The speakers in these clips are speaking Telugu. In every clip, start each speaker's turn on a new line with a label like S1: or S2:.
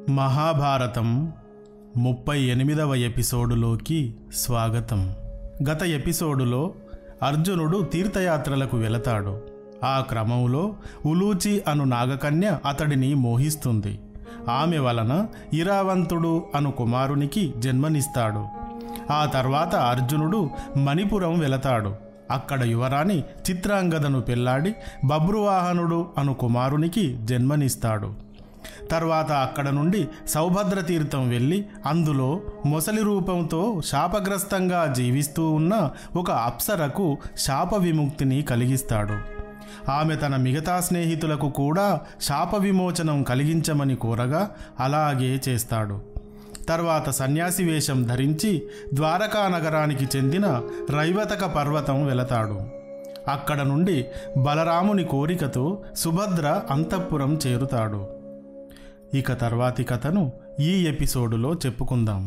S1: మహాభారతం ముప్పై ఎనిమిదవ ఎపిసోడులోకి స్వాగతం గత ఎపిసోడులో అర్జునుడు తీర్థయాత్రలకు వెళతాడు ఆ క్రమంలో ఉలూచి అను నాగకన్య అతడిని మోహిస్తుంది ఆమె వలన ఇరావంతుడు అను కుమారునికి జన్మనిస్తాడు ఆ తర్వాత అర్జునుడు మణిపురం వెళతాడు అక్కడ యువరాణి చిత్రాంగదను పెళ్లాడి బబ్రువాహనుడు అను కుమారునికి జన్మనిస్తాడు తర్వాత అక్కడ నుండి సౌభద్ర తీర్థం వెళ్ళి అందులో మొసలి రూపంతో శాపగ్రస్తంగా జీవిస్తూ ఉన్న ఒక అప్సరకు శాప విముక్తిని కలిగిస్తాడు ఆమె తన మిగతా స్నేహితులకు కూడా శాప విమోచనం కలిగించమని కోరగా అలాగే చేస్తాడు తర్వాత సన్యాసి వేషం ధరించి ద్వారకా నగరానికి చెందిన రైవతక పర్వతం వెళతాడు అక్కడ నుండి బలరాముని కోరికతో సుభద్ర అంతఃపురం చేరుతాడు ఇక తర్వాతి కథను ఈ ఎపిసోడులో చెప్పుకుందాం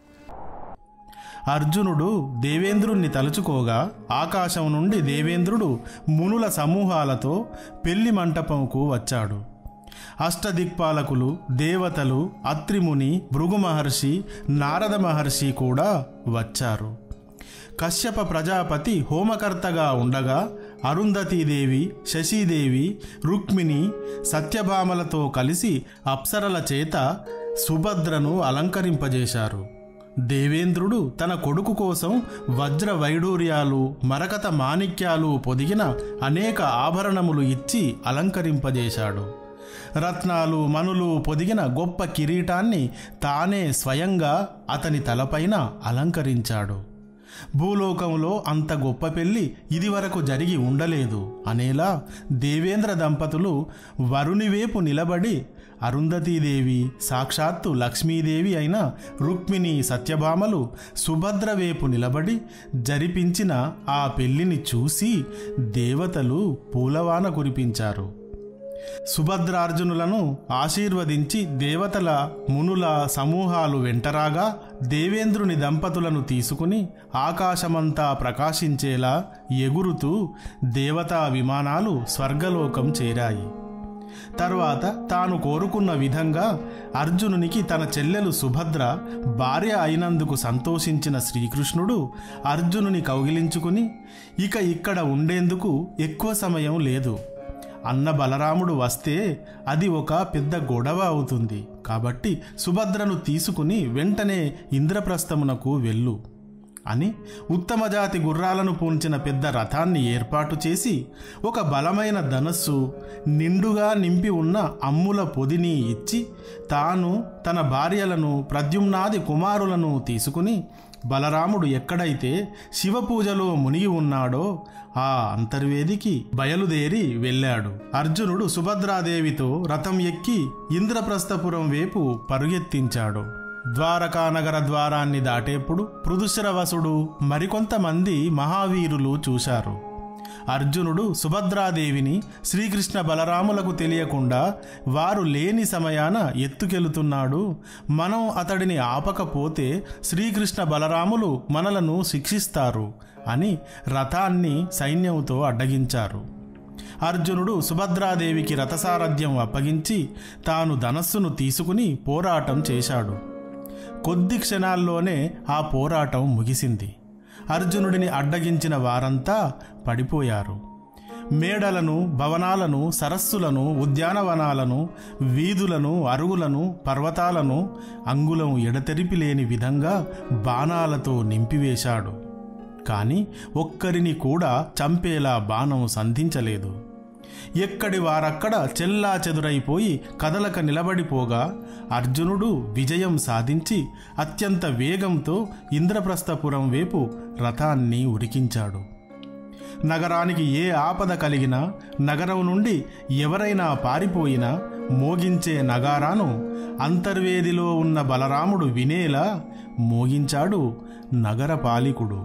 S1: అర్జునుడు దేవేంద్రుణ్ణి తలుచుకోగా ఆకాశం నుండి దేవేంద్రుడు మునుల సమూహాలతో పెళ్లి మంటపంకు వచ్చాడు అష్టదిక్పాలకులు దేవతలు అత్రిముని భృగు మహర్షి నారద మహర్షి కూడా వచ్చారు కశ్యప ప్రజాపతి హోమకర్తగా ఉండగా అరుంధతీదేవి శశీదేవి రుక్మిణి సత్యభామలతో కలిసి అప్సరల చేత సుభద్రను అలంకరింపజేశారు దేవేంద్రుడు తన కొడుకు కోసం వజ్ర వైడూర్యాలు మరకత మాణిక్యాలు పొదిగిన అనేక ఆభరణములు ఇచ్చి అలంకరింపజేశాడు రత్నాలు మనులు పొదిగిన గొప్ప కిరీటాన్ని తానే స్వయంగా అతని తలపైన అలంకరించాడు భూలోకంలో అంత గొప్ప పెళ్లి ఇదివరకు జరిగి ఉండలేదు అనేలా దేవేంద్ర దంపతులు వరుని వైపు నిలబడి అరుంధతీదేవి సాక్షాత్తు లక్ష్మీదేవి అయిన రుక్మిణి సత్యభామలు సుభద్ర వైపు నిలబడి జరిపించిన ఆ పెళ్లిని చూసి దేవతలు పూలవాన కురిపించారు సుభద్రార్జునులను ఆశీర్వదించి దేవతల మునుల సమూహాలు వెంటరాగా దేవేంద్రుని దంపతులను తీసుకుని ఆకాశమంతా ప్రకాశించేలా ఎగురుతూ దేవతా విమానాలు స్వర్గలోకం చేరాయి తర్వాత తాను కోరుకున్న విధంగా అర్జునునికి తన చెల్లెలు సుభద్ర భార్య అయినందుకు సంతోషించిన శ్రీకృష్ణుడు అర్జునుని కౌగిలించుకుని ఇక ఇక్కడ ఉండేందుకు ఎక్కువ సమయం లేదు అన్న బలరాముడు వస్తే అది ఒక పెద్ద గొడవ అవుతుంది కాబట్టి సుభద్రను తీసుకుని వెంటనే ఇంద్రప్రస్థమునకు వెళ్ళు అని ఉత్తమ జాతి గుర్రాలను పూంచిన పెద్ద రథాన్ని ఏర్పాటు చేసి ఒక బలమైన ధనస్సు నిండుగా నింపి ఉన్న అమ్ముల పొదిని ఇచ్చి తాను తన భార్యలను ప్రద్యుమ్నాది కుమారులను తీసుకుని బలరాముడు ఎక్కడైతే శివపూజలో మునిగి ఉన్నాడో ఆ అంతర్వేదికి బయలుదేరి వెళ్ళాడు అర్జునుడు సుభద్రాదేవితో రథం ఎక్కి ఇంద్రప్రస్థపురం వైపు పరుగెత్తించాడు ద్వారకా నగర ద్వారాన్ని దాటేప్పుడు పృథుశ్రవసుడు మరికొంతమంది మహావీరులు చూశారు అర్జునుడు సుభద్రాదేవిని శ్రీకృష్ణ బలరాములకు తెలియకుండా వారు లేని సమయాన ఎత్తుకెళుతున్నాడు మనం అతడిని ఆపకపోతే శ్రీకృష్ణ బలరాములు మనలను శిక్షిస్తారు అని రథాన్ని సైన్యంతో అడ్డగించారు అర్జునుడు సుభద్రాదేవికి రథసారథ్యం అప్పగించి తాను ధనస్సును తీసుకుని పోరాటం చేశాడు కొద్ది క్షణాల్లోనే ఆ పోరాటం ముగిసింది అర్జునుడిని అడ్డగించిన వారంతా పడిపోయారు మేడలను భవనాలను సరస్సులను ఉద్యానవనాలను వీధులను అరుగులను పర్వతాలను అంగుళం ఎడతెరిపి లేని విధంగా బాణాలతో నింపివేశాడు కానీ ఒక్కరిని కూడా చంపేలా బాణం సంధించలేదు ఎక్కడి వారక్కడ చెల్లా చెదురైపోయి కదలక నిలబడిపోగా అర్జునుడు విజయం సాధించి అత్యంత వేగంతో ఇంద్రప్రస్థపురం వైపు రథాన్ని ఉరికించాడు నగరానికి ఏ ఆపద కలిగినా నగరం నుండి ఎవరైనా పారిపోయినా మోగించే నగారాను అంతర్వేదిలో ఉన్న బలరాముడు వినేలా మోగించాడు నగర పాలికుడు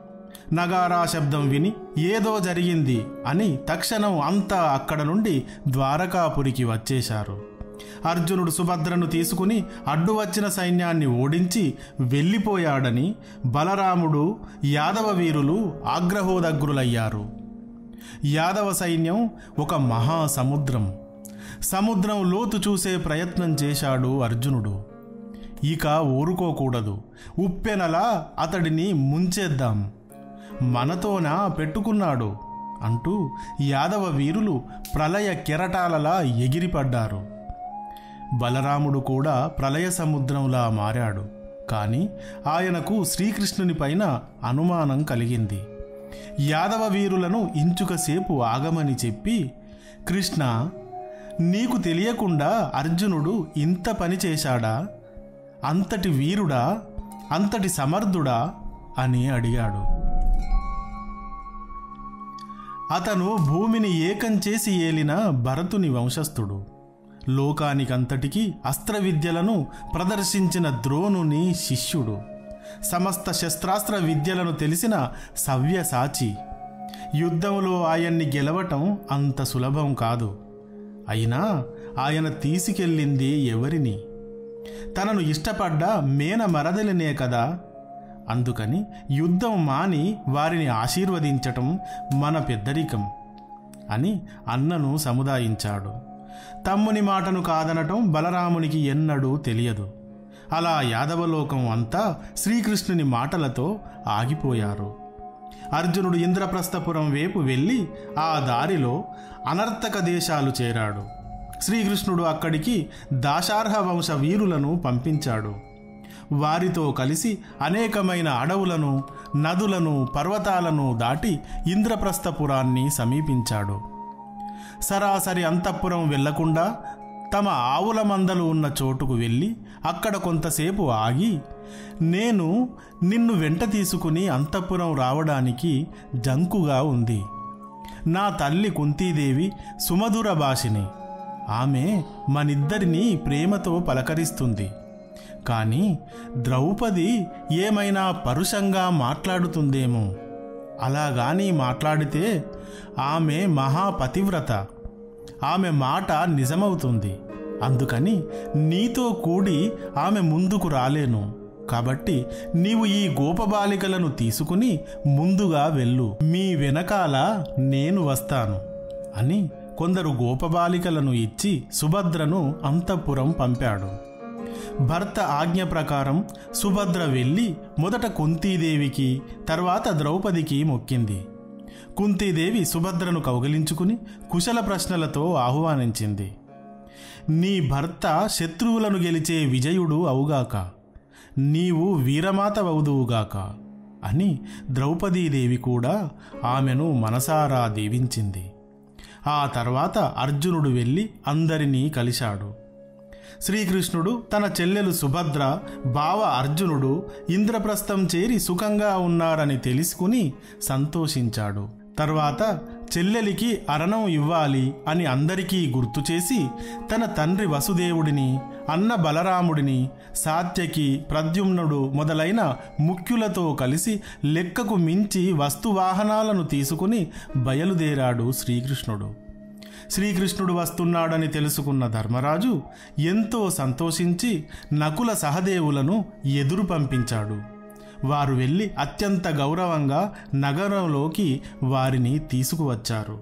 S1: నగారా శబ్దం విని ఏదో జరిగింది అని తక్షణం అంతా అక్కడ నుండి ద్వారకాపురికి వచ్చేశారు అర్జునుడు సుభద్రను తీసుకుని అడ్డు వచ్చిన సైన్యాన్ని ఓడించి వెళ్ళిపోయాడని బలరాముడు యాదవ వీరులు ఆగ్రహోదగ్రులయ్యారు యాదవ సైన్యం ఒక మహాసముద్రం సముద్రం లోతు చూసే ప్రయత్నం చేశాడు అర్జునుడు ఇక ఊరుకోకూడదు ఉప్పెనలా అతడిని ముంచేద్దాం మనతోనా పెట్టుకున్నాడు అంటూ యాదవ వీరులు ప్రళయ కెరటాలలా ఎగిరిపడ్డారు బలరాముడు కూడా ప్రళయ సముద్రంలా మారాడు కానీ ఆయనకు శ్రీకృష్ణుని పైన అనుమానం కలిగింది యాదవ వీరులను ఇంచుకసేపు ఆగమని చెప్పి కృష్ణ నీకు తెలియకుండా అర్జునుడు ఇంత పని చేశాడా అంతటి వీరుడా అంతటి సమర్థుడా అని అడిగాడు అతను భూమిని ఏకం చేసి ఏలిన భరతుని వంశస్థుడు లోకానికంతటికీ అస్త్ర విద్యలను ప్రదర్శించిన ద్రోణుని శిష్యుడు సమస్త శస్త్రాస్త్ర విద్యలను తెలిసిన సవ్యసాచి యుద్ధంలో ఆయన్ని గెలవటం అంత సులభం కాదు అయినా ఆయన తీసుకెళ్ళింది ఎవరిని తనను ఇష్టపడ్డ మేన మరదలినే కదా అందుకని యుద్ధం మాని వారిని ఆశీర్వదించటం మన పెద్దరికం అని అన్నను సముదాయించాడు తమ్ముని మాటను కాదనటం బలరామునికి ఎన్నడూ తెలియదు అలా యాదవలోకం అంతా శ్రీకృష్ణుని మాటలతో ఆగిపోయారు అర్జునుడు ఇంద్రప్రస్థపురం వైపు వెళ్ళి ఆ దారిలో అనర్థక దేశాలు చేరాడు శ్రీకృష్ణుడు అక్కడికి దాశార్హ వంశ వీరులను పంపించాడు వారితో కలిసి అనేకమైన అడవులను నదులను పర్వతాలను దాటి ఇంద్రప్రస్థపురాన్ని సమీపించాడు సరాసరి అంతఃపురం వెళ్లకుండా తమ ఆవుల మందలు ఉన్న చోటుకు వెళ్ళి అక్కడ కొంతసేపు ఆగి నేను నిన్ను వెంట తీసుకుని అంతఃపురం రావడానికి జంకుగా ఉంది నా తల్లి కుంతీదేవి సుమధుర భాషిని ఆమె మనిద్దరినీ ప్రేమతో పలకరిస్తుంది కానీ ద్రౌపది ఏమైనా పరుషంగా మాట్లాడుతుందేమో అలాగాని మాట్లాడితే ఆమె మహాపతివ్రత ఆమె మాట నిజమవుతుంది అందుకని నీతో కూడి ఆమె ముందుకు రాలేను కాబట్టి నీవు ఈ గోపబాలికలను తీసుకుని ముందుగా వెళ్ళు మీ వెనకాల నేను వస్తాను అని కొందరు గోపబాలికలను ఇచ్చి సుభద్రను అంతఃపురం పంపాడు భర్త ఆజ్ఞ ప్రకారం సుభద్ర వెళ్ళి మొదట కుంతీదేవికి తర్వాత ద్రౌపదికి మొక్కింది కుంతీదేవి సుభద్రను కౌగిలించుకుని కుశల ప్రశ్నలతో ఆహ్వానించింది నీ భర్త శత్రువులను గెలిచే విజయుడు అవుగాక నీవు వీరమాతవవుదువుగాక అని ద్రౌపదీదేవి కూడా ఆమెను మనసారా దీవించింది ఆ తర్వాత అర్జునుడు వెళ్ళి అందరినీ కలిశాడు శ్రీకృష్ణుడు తన చెల్లెలు సుభద్ర బావ అర్జునుడు ఇంద్రప్రస్థం చేరి సుఖంగా ఉన్నారని తెలుసుకుని సంతోషించాడు తర్వాత చెల్లెలికి అరణం ఇవ్వాలి అని అందరికీ గుర్తు చేసి తన తండ్రి వసుదేవుడిని అన్న బలరాముడిని సాత్యకి ప్రద్యుమ్నుడు మొదలైన ముఖ్యులతో కలిసి లెక్కకు మించి వస్తువాహనాలను తీసుకుని బయలుదేరాడు శ్రీకృష్ణుడు శ్రీకృష్ణుడు వస్తున్నాడని తెలుసుకున్న ధర్మరాజు ఎంతో సంతోషించి నకుల సహదేవులను ఎదురు పంపించాడు వారు వెళ్ళి అత్యంత గౌరవంగా నగరంలోకి వారిని తీసుకువచ్చారు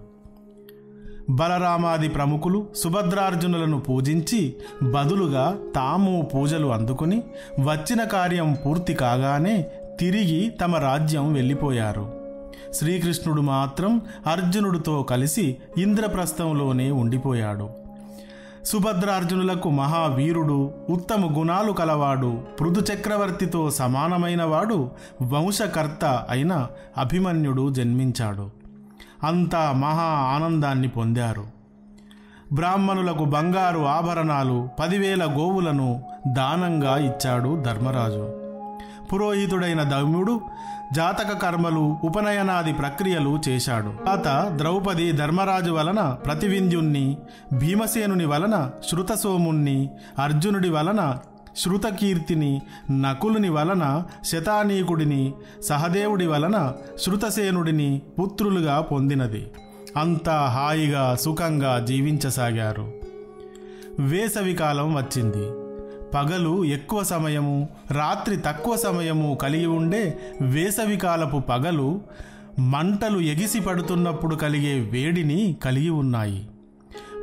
S1: బలరామాది ప్రముఖులు సుభద్రార్జునులను పూజించి బదులుగా తాము పూజలు అందుకుని వచ్చిన కార్యం పూర్తి కాగానే తిరిగి తమ రాజ్యం వెళ్ళిపోయారు శ్రీకృష్ణుడు మాత్రం అర్జునుడితో కలిసి ఇంద్రప్రస్థంలోనే ఉండిపోయాడు సుభద్రార్జునులకు మహావీరుడు ఉత్తమ గుణాలు కలవాడు పృథు చక్రవర్తితో సమానమైనవాడు వంశకర్త అయిన అభిమన్యుడు జన్మించాడు అంతా మహా ఆనందాన్ని పొందారు బ్రాహ్మణులకు బంగారు ఆభరణాలు పదివేల గోవులను దానంగా ఇచ్చాడు ధర్మరాజు పురోహితుడైన దౌమ్యుడు జాతక కర్మలు ఉపనయనాది ప్రక్రియలు చేశాడు తాత ద్రౌపది ధర్మరాజు వలన ప్రతివింధ్యుణ్ణి భీమసేనుని వలన శృతసోముణ్ణి అర్జునుడి వలన శృతకీర్తిని నకులుని వలన శతానీకుడిని సహదేవుడి వలన శృతసేనుడిని పుత్రులుగా పొందినది అంతా హాయిగా సుఖంగా జీవించసాగారు వేసవికాలం వచ్చింది పగలు ఎక్కువ సమయము రాత్రి తక్కువ సమయము కలిగి ఉండే వేసవికాలపు పగలు మంటలు ఎగిసి పడుతున్నప్పుడు కలిగే వేడిని కలిగి ఉన్నాయి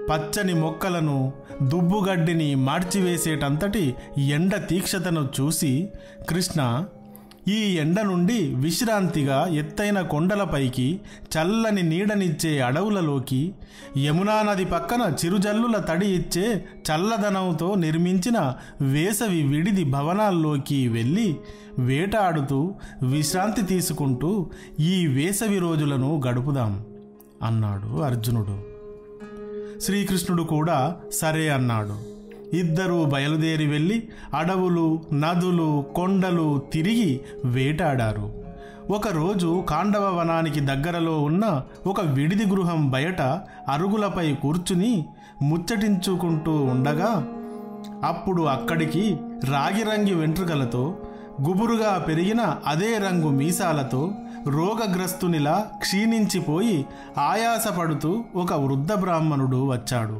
S1: పచ్చని మొక్కలను దుబ్బుగడ్డిని మార్చివేసేటంతటి ఎండ తీక్షతను చూసి కృష్ణ ఈ ఎండ నుండి విశ్రాంతిగా ఎత్తైన కొండలపైకి చల్లని నీడనిచ్చే అడవులలోకి యమునా నది పక్కన చిరుజల్లుల తడి ఇచ్చే చల్లదనంతో నిర్మించిన వేసవి విడిది భవనాల్లోకి వెళ్ళి వేటాడుతూ విశ్రాంతి తీసుకుంటూ ఈ వేసవి రోజులను గడుపుదాం అన్నాడు అర్జునుడు శ్రీకృష్ణుడు కూడా సరే అన్నాడు ఇద్దరూ బయలుదేరి వెళ్ళి అడవులు నదులు కొండలు తిరిగి వేటాడారు ఒకరోజు కాండవ వనానికి దగ్గరలో ఉన్న ఒక విడిది గృహం బయట అరుగులపై కూర్చుని ముచ్చటించుకుంటూ ఉండగా అప్పుడు అక్కడికి రాగిరంగి వెంట్రుకలతో గుబురుగా పెరిగిన అదే రంగు మీసాలతో రోగగ్రస్తునిలా క్షీణించిపోయి ఆయాసపడుతూ ఒక వృద్ధ బ్రాహ్మణుడు వచ్చాడు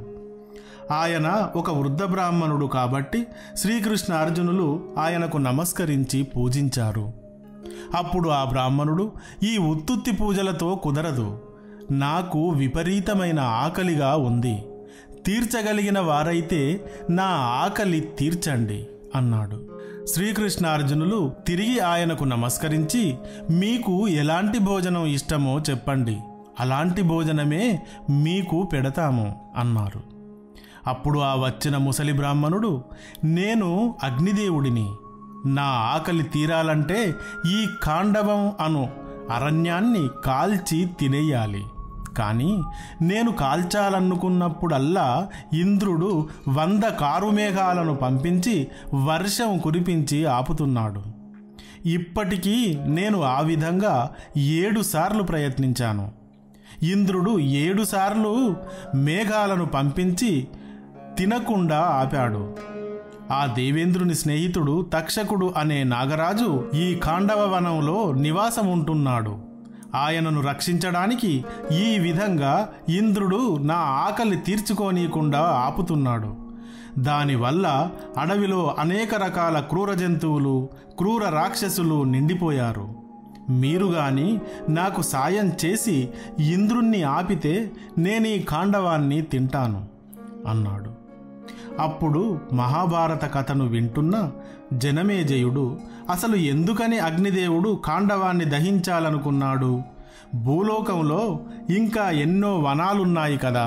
S1: ఆయన ఒక వృద్ధ బ్రాహ్మణుడు కాబట్టి శ్రీకృష్ణ అర్జునులు ఆయనకు నమస్కరించి పూజించారు అప్పుడు ఆ బ్రాహ్మణుడు ఈ ఉత్తుత్తి పూజలతో కుదరదు నాకు విపరీతమైన ఆకలిగా ఉంది తీర్చగలిగిన వారైతే నా ఆకలి తీర్చండి అన్నాడు శ్రీకృష్ణార్జునులు తిరిగి ఆయనకు నమస్కరించి మీకు ఎలాంటి భోజనం ఇష్టమో చెప్పండి అలాంటి భోజనమే మీకు పెడతాము అన్నారు అప్పుడు ఆ వచ్చిన ముసలి బ్రాహ్మణుడు నేను అగ్నిదేవుడిని నా ఆకలి తీరాలంటే ఈ కాండవం అను అరణ్యాన్ని కాల్చి తినేయాలి కానీ నేను కాల్చాలనుకున్నప్పుడల్లా ఇంద్రుడు వంద కారుమేఘాలను పంపించి వర్షం కురిపించి ఆపుతున్నాడు ఇప్పటికీ నేను ఆ విధంగా ఏడు సార్లు ప్రయత్నించాను ఇంద్రుడు ఏడు సార్లు మేఘాలను పంపించి తినకుండా ఆపాడు ఆ దేవేంద్రుని స్నేహితుడు తక్షకుడు అనే నాగరాజు ఈ ఖాండవ వనంలో నివాసం ఉంటున్నాడు ఆయనను రక్షించడానికి ఈ విధంగా ఇంద్రుడు నా ఆకలి తీర్చుకోనీయకుండా ఆపుతున్నాడు దానివల్ల అడవిలో అనేక రకాల క్రూర జంతువులు క్రూర రాక్షసులు నిండిపోయారు మీరు గాని నాకు సాయం చేసి ఇంద్రుణ్ణి ఆపితే నేనీ ఖాండవాన్ని తింటాను అన్నాడు అప్పుడు మహాభారత కథను వింటున్న జనమేజయుడు అసలు ఎందుకని అగ్నిదేవుడు కాండవాన్ని దహించాలనుకున్నాడు భూలోకంలో ఇంకా ఎన్నో వనాలున్నాయి కదా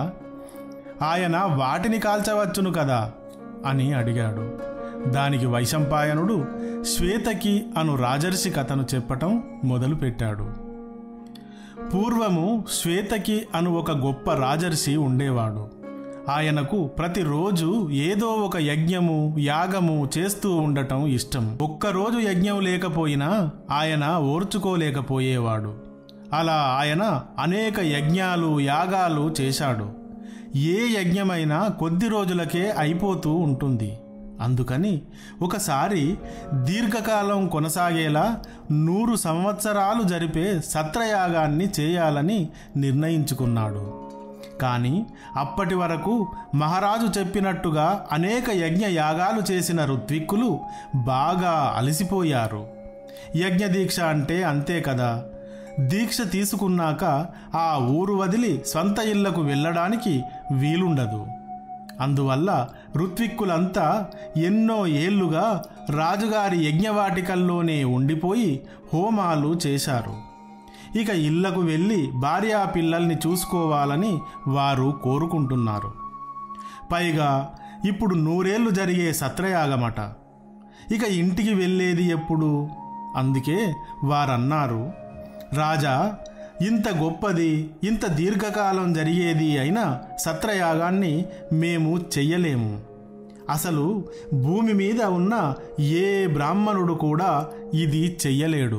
S1: ఆయన వాటిని కాల్చవచ్చును కదా అని అడిగాడు దానికి వైశంపాయనుడు శ్వేతకి అను రాజర్షి కథను చెప్పటం మొదలుపెట్టాడు పూర్వము శ్వేతకి అను ఒక గొప్ప రాజర్షి ఉండేవాడు ఆయనకు ప్రతిరోజు ఏదో ఒక యజ్ఞము యాగము చేస్తూ ఉండటం ఇష్టం ఒక్కరోజు యజ్ఞం లేకపోయినా ఆయన ఓర్చుకోలేకపోయేవాడు అలా ఆయన అనేక యజ్ఞాలు యాగాలు చేశాడు ఏ యజ్ఞమైనా కొద్ది రోజులకే అయిపోతూ ఉంటుంది అందుకని ఒకసారి దీర్ఘకాలం కొనసాగేలా నూరు సంవత్సరాలు జరిపే సత్రయాగాన్ని చేయాలని నిర్ణయించుకున్నాడు కానీ అప్పటి వరకు మహారాజు చెప్పినట్టుగా అనేక యజ్ఞ యాగాలు చేసిన ఋత్విక్కులు బాగా అలసిపోయారు యజ్ఞదీక్ష అంటే అంతే కదా దీక్ష తీసుకున్నాక ఆ ఊరు వదిలి స్వంత ఇళ్లకు వెళ్ళడానికి వీలుండదు అందువల్ల ఋత్విక్కులంతా ఎన్నో ఏళ్లుగా రాజుగారి యజ్ఞవాటికల్లోనే ఉండిపోయి హోమాలు చేశారు ఇక ఇళ్లకు వెళ్ళి భార్యా పిల్లల్ని చూసుకోవాలని వారు కోరుకుంటున్నారు పైగా ఇప్పుడు నూరేళ్లు జరిగే సత్రయాగమట ఇక ఇంటికి వెళ్ళేది ఎప్పుడు అందుకే వారన్నారు రాజా ఇంత గొప్పది ఇంత దీర్ఘకాలం జరిగేది అయినా సత్రయాగాన్ని మేము చెయ్యలేము అసలు భూమి మీద ఉన్న ఏ బ్రాహ్మణుడు కూడా ఇది చెయ్యలేడు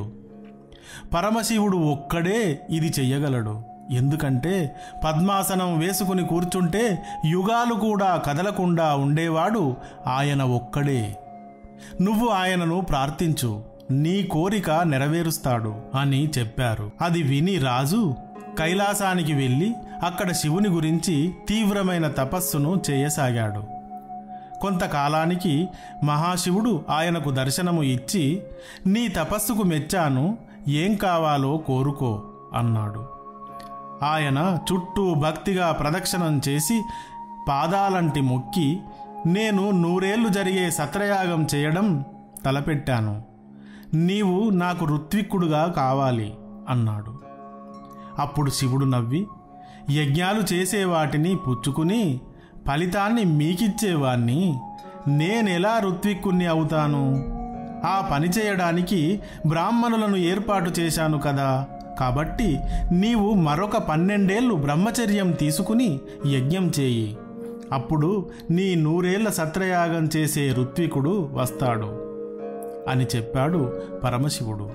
S1: పరమశివుడు ఒక్కడే ఇది చెయ్యగలడు ఎందుకంటే పద్మాసనం వేసుకుని కూర్చుంటే యుగాలు కూడా కదలకుండా ఉండేవాడు ఆయన ఒక్కడే నువ్వు ఆయనను ప్రార్థించు నీ కోరిక నెరవేరుస్తాడు అని చెప్పారు అది విని రాజు కైలాసానికి వెళ్ళి అక్కడ శివుని గురించి తీవ్రమైన తపస్సును చేయసాగాడు కొంతకాలానికి మహాశివుడు ఆయనకు దర్శనము ఇచ్చి నీ తపస్సుకు మెచ్చాను ఏం కావాలో కోరుకో అన్నాడు ఆయన చుట్టూ భక్తిగా ప్రదక్షిణం చేసి పాదాలంటి మొక్కి నేను నూరేళ్లు జరిగే సత్రయాగం చేయడం తలపెట్టాను నీవు నాకు ఋత్విక్కుడుగా కావాలి అన్నాడు అప్పుడు శివుడు నవ్వి యజ్ఞాలు చేసే వాటిని పుచ్చుకుని ఫలితాన్ని మీకిచ్చేవాణ్ణి నేనెలా ఋత్విక్కుణ్ణి అవుతాను ఆ పని చేయడానికి బ్రాహ్మణులను ఏర్పాటు చేశాను కదా కాబట్టి నీవు మరొక పన్నెండేళ్లు బ్రహ్మచర్యం తీసుకుని యజ్ఞం చేయి అప్పుడు నీ నూరేళ్ల సత్రయాగం చేసే ఋత్వికుడు వస్తాడు అని చెప్పాడు పరమశివుడు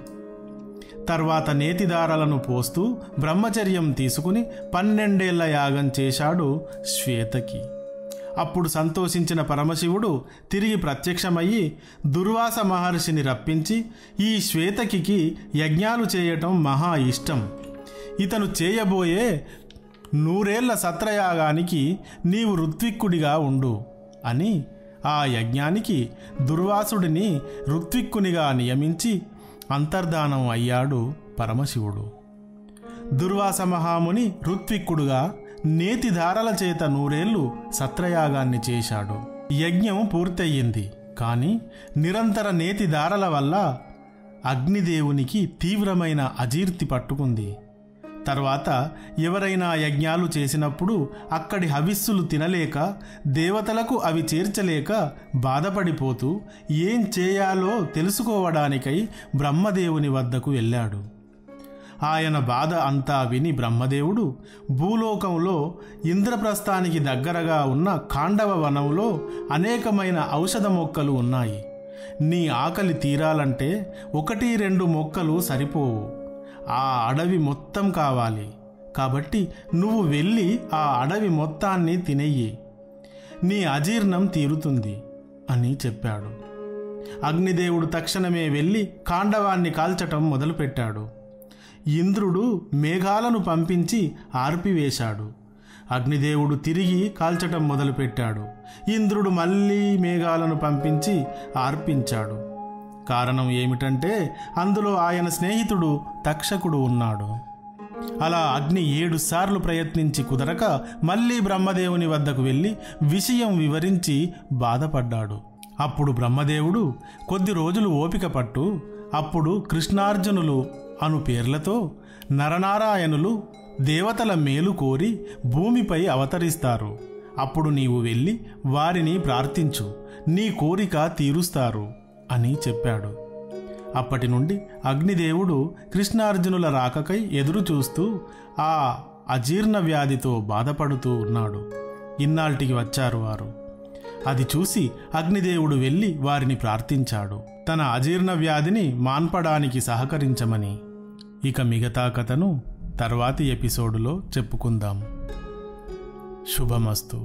S1: తర్వాత నేతిదారాలను పోస్తూ బ్రహ్మచర్యం తీసుకుని పన్నెండేళ్ల యాగం చేశాడు శ్వేతకి అప్పుడు సంతోషించిన పరమశివుడు తిరిగి ప్రత్యక్షమయ్యి దుర్వాస మహర్షిని రప్పించి ఈ శ్వేతకి యజ్ఞాలు చేయటం మహా ఇష్టం ఇతను చేయబోయే నూరేళ్ల సత్రయాగానికి నీవు ఋత్విక్కుడిగా ఉండు అని ఆ యజ్ఞానికి దుర్వాసుడిని ఋత్విక్కునిగా నియమించి అంతర్ధానం అయ్యాడు పరమశివుడు దుర్వాస మహాముని ఋత్విక్కుడుగా నేతిధారల చేత నూరేళ్లు సత్రయాగాన్ని చేశాడు యజ్ఞం పూర్తయింది కానీ నిరంతర నేతిధారల వల్ల అగ్నిదేవునికి తీవ్రమైన అజీర్తి పట్టుకుంది తర్వాత ఎవరైనా యజ్ఞాలు చేసినప్పుడు అక్కడి హవిస్సులు తినలేక దేవతలకు అవి చేర్చలేక బాధపడిపోతూ ఏం చేయాలో తెలుసుకోవడానికై బ్రహ్మదేవుని వద్దకు వెళ్ళాడు ఆయన బాధ అంతా విని బ్రహ్మదేవుడు భూలోకంలో ఇంద్రప్రస్థానికి దగ్గరగా ఉన్న ఖాండవ వనంలో అనేకమైన ఔషధ మొక్కలు ఉన్నాయి నీ ఆకలి తీరాలంటే ఒకటి రెండు మొక్కలు సరిపోవు ఆ అడవి మొత్తం కావాలి కాబట్టి నువ్వు వెళ్ళి ఆ అడవి మొత్తాన్ని తినెయ్యి నీ అజీర్ణం తీరుతుంది అని చెప్పాడు అగ్నిదేవుడు తక్షణమే వెళ్ళి కాండవాన్ని కాల్చటం మొదలుపెట్టాడు ఇంద్రుడు మేఘాలను పంపించి ఆర్పివేశాడు అగ్నిదేవుడు తిరిగి కాల్చటం మొదలుపెట్టాడు ఇంద్రుడు మళ్ళీ మేఘాలను పంపించి ఆర్పించాడు కారణం ఏమిటంటే అందులో ఆయన స్నేహితుడు తక్షకుడు ఉన్నాడు అలా అగ్ని ఏడు సార్లు ప్రయత్నించి కుదరక మళ్ళీ బ్రహ్మదేవుని వద్దకు వెళ్ళి విషయం వివరించి బాధపడ్డాడు అప్పుడు బ్రహ్మదేవుడు కొద్ది రోజులు ఓపిక పట్టు అప్పుడు కృష్ణార్జునులు అను పేర్లతో నరనారాయణులు దేవతల మేలు కోరి భూమిపై అవతరిస్తారు అప్పుడు నీవు వెళ్ళి వారిని ప్రార్థించు నీ కోరిక తీరుస్తారు అని చెప్పాడు అప్పటి నుండి అగ్నిదేవుడు కృష్ణార్జునుల రాకకై ఎదురు చూస్తూ ఆ అజీర్ణ వ్యాధితో బాధపడుతూ ఉన్నాడు ఇన్నాళ్ళకి వచ్చారు వారు అది చూసి అగ్నిదేవుడు వెళ్ళి వారిని ప్రార్థించాడు తన అజీర్ణ వ్యాధిని మాన్పడానికి సహకరించమని ఇక మిగతా కథను తర్వాతి ఎపిసోడులో చెప్పుకుందాం శుభమస్తు